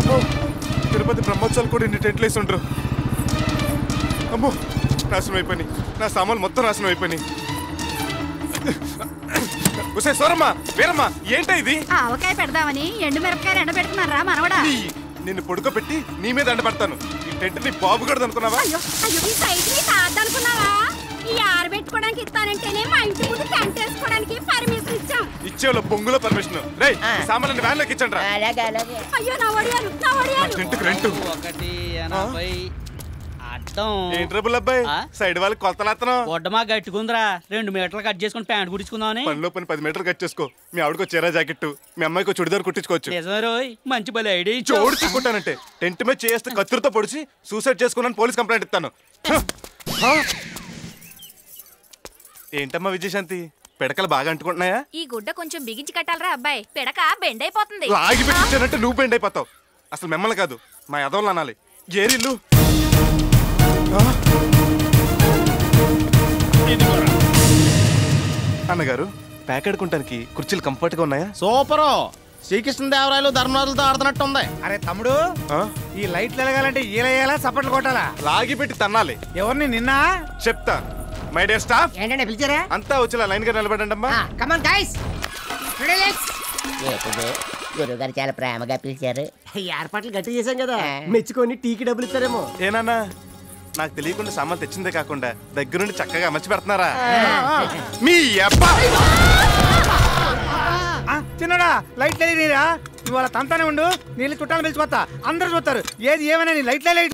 ఓ, తిరుపతి బ్రహ్మోత్సవాలు కూడా ఇన్ని టెంట్లు వేసి ఉండరు అమ్మో నాశనం అయిపోయినాయి నా సామాన్లు మొత్తం నాశనం అయిపోయినాయి ఉసే సోరమ్మ వీరమ్మ ఏంటా ఇది ఆవకాయ పెడదామని ఎండు మిరపకాయలు ఎండబెడుతున్నారా మనవడా నీ నిన్ను పడుకోబెట్టి నీ మీద అండబడతాను ఈ టెంట్ నీ బాబు కూడా అనుకున్నావా అయ్యో అయ్యో ఈ సైడ్ ని కాదనుకున్నావా ఈ ఆరబెట్టుకోవడానికి ఇస్తానంటేనే మా ఇంటి ముందు టెంట్ వేసుకోవడానికి పర్మిషన్ ఇచ్చాం ఇచ్చేవాళ్ళు బొంగులో పర్మిషన్ రేయ్ ఈ సామాన్లని వ్యాన్లోకి ఇచ్చండి రా అలాగే అలాగే అయ్యో నా ఒడియాలు నా ఒడియాలు టెంట్కి రెంట్ ఒకటి ఎనభై అడ్డం ఏం ట్రబుల్ అబ్బాయి ఆ? సైడ్ వాళ్ళకి కొలతలేస్తున్నాం గొడ్డమా గట్టుకుందిరా రెండు మీటర్లు కట్ చేసుకుని ప్యాంట్ కుట్టించుకుందామని పనిలో పని పది మీటర్లు కట్ చేసుకో మీ ఆవిడకో చీర జాకెట్ మీ అమ్మాయికో చుడిదార్ కుట్టించుకోవచ్చు నిజమే రోయ్ మంచి బలి ఐడియా ఇచ్చావు. చోడు చుక్కుంటానంటే టెంట్ మీద చేస్తే కత్తిరితో పొడిచి సూసైడ్ చేసుకున్నాను పోలీస్ కంప్లైంట్ ఇస్తాను హ! హ! ఏంటమ్మా విజయశాంతి పిడకలు బాగా అంటుకుంటున్నాయా ఈ గుడ్డ కొంచెం బిగించి కట్టాలరా అబ్బాయి పిడక బెండ్ అయిపోతుంది లాగి పెట్టించానంటే నువ్వు బెండ్ అయిపోతావు అసలు మిమ్మల్ని కాదు మా యదవులు అనాలి ఏరిల్లు ఆ? అన్నగారు ప్యాక్ ఆడుకుంటానికి కుర్చీలు కంఫర్ట్ గా ఉన్నాయా సూపరు శ్రీకృష్ణదేవరాయలు ధర్మరాజులతో ఆడుతున్నట్టు ఉంది అరే తమ్ముడు ఆ? ఈ లైట్లు ఎలగాలంటే ఈలయ్యాలా చప్పట్లు కొట్టాలా లాగి పెట్టి తన్నాలి ఎవరిని నిన్న చెప్తా మై డియర్ స్టాఫ్ ఏంటంటే పిలిచారా అంతా వచ్చి లైన్ గా నిలబడండి అమ్మా కమన్ గైస్ గురువు గారు చాలా ప్రేమగా పిలిచారు ఏర్పాట్లు గట్టి చేశాం కదా మెచ్చుకొని టీకి డబ్బులు ఇస్తారేమో ఏనాన్నా నాకు తెలియకుండా సామాన్ తెచ్చిందే కాకుండా దగ్గరుండి చక్కగా అమర్చి పెడుతున్నారా మీ అబ్బా ఆ, చిన్నడా లైట్లు ఎలిగిరా ఇవాళ తంతానే ఉండు నీళ్ళు చుట్టాలు పిలుచుకొస్తా అందరు చూస్తారు ఏది ఏమైనా నీ లైట్లే లైట్